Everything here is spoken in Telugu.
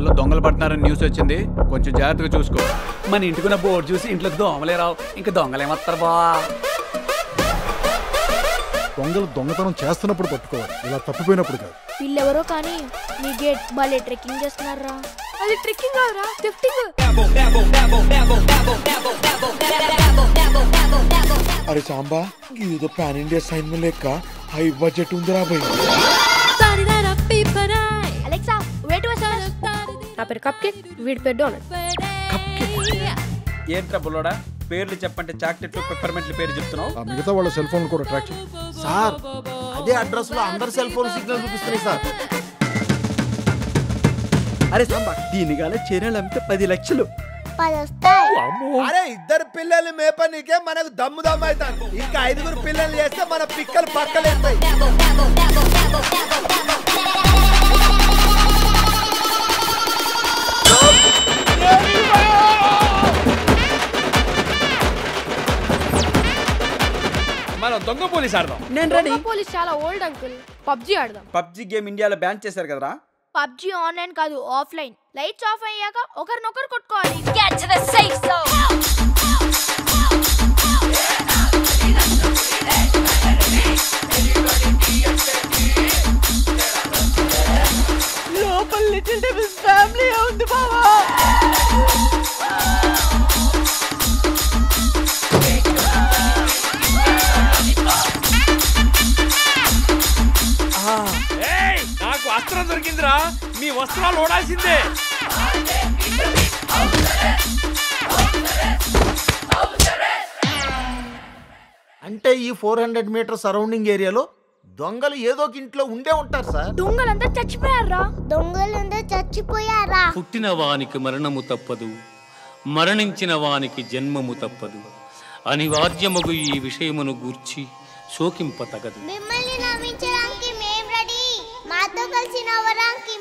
ఇళ్లలో దొంగలు పడుతున్నారని న్యూస్ వచ్చింది కొంచెం జాగ్రత్తగా చూసుకో మన ఇంటికున్న బోర్డు చూసి ఇంట్లోకి దోమలే రావు ఇంకా దొంగలేమత్తారు బా దొంగలు దొంగతనం చేస్తున్నప్పుడు పట్టుకోవాలి ఇలా తప్పిపోయినప్పుడు కాదు వీళ్ళెవరో కానీ మీ గేట్ భలే ట్రెక్కింగ్ చేస్తున్నారా అది ట్రెక్కింగ్ కాదురా లిఫ్టింగ్ అరే సాంబా ఇదేదో పాన్ ఇండియా సైన్ లెక్క హై బడ్జెట్ ఉందిరా భయ్ అలెక్సా వెయిట్ నా పేరు కప్ కేక్ వీడి పేరు డోనట్ ఏంట్రా బుల్లోడా పేర్లు చెప్పంటే చాక్లెట్లు పెప్పర్మెంట్ల పేరు చెప్తున్నావు ఆ మిగతా వాళ్ళ సెల్ ఫోన్ కూడా ట్రాక్ చేయి సార్ అదే అడ్రస్ లో అందరు సెల్ ఫోన్ సిగ్నల్ చూపిస్తున్నాయి సార్ అరే సాంబా దీనిగానే చీరలు అమ్మితే పది లక్షలు పది వస్తాయి అరే ఇద్దరు పిల్లలు మేపనీకే మనకు దమ్ము దమ్ము అవుతాను ఇంకా ఐదుగురు పిల్లలు చేస్తే మన పిక్కలు పక్కలేస్తాయి మనం దొంగ పోలీస్ ఆడదాం నేను రెడీ పోలీస్ చాలా ఓల్డ్ అంకుల్ పబ్జి ఆడదాం పబ్జి గేమ్ ఇండియాలో బ్యాన్ చేశారు కదరా పబ్జి ఆన్లైన్ కాదు ఆఫ్లైన్ లైట్స్ ఆఫ్ అయ్యాక ఒకరినొకరు కొట్టుకోవాలి లోపల లిటిల్ డెవిల్స్ ఫ్యామిలీ ఉంది బావా నాకు వస్త్రం దొరికిందిరా మీ వస్త్రాలు ఓడాల్సిందే అంటే ఈ ఫోర్ హండ్రెడ్ మీటర్ సరౌండింగ్ ఏరియాలో దొంగలు ఏదో ఒక ఇంట్లో ఉండే ఉంటారు సార్ దొంగలంతా చచ్చిపోయారా దొంగలంతా చచ్చిపోయారా పుట్టిన వానికి మరణము తప్పదు మరణించిన వానికి జన్మము తప్పదు అనివార్యమగు ఈ విషయమును గూర్చి శోకింప తగదు మిమ్మల్ని నవ్వించడానికి మేం రెడీ మాతో కలిసి నవ్వడానికి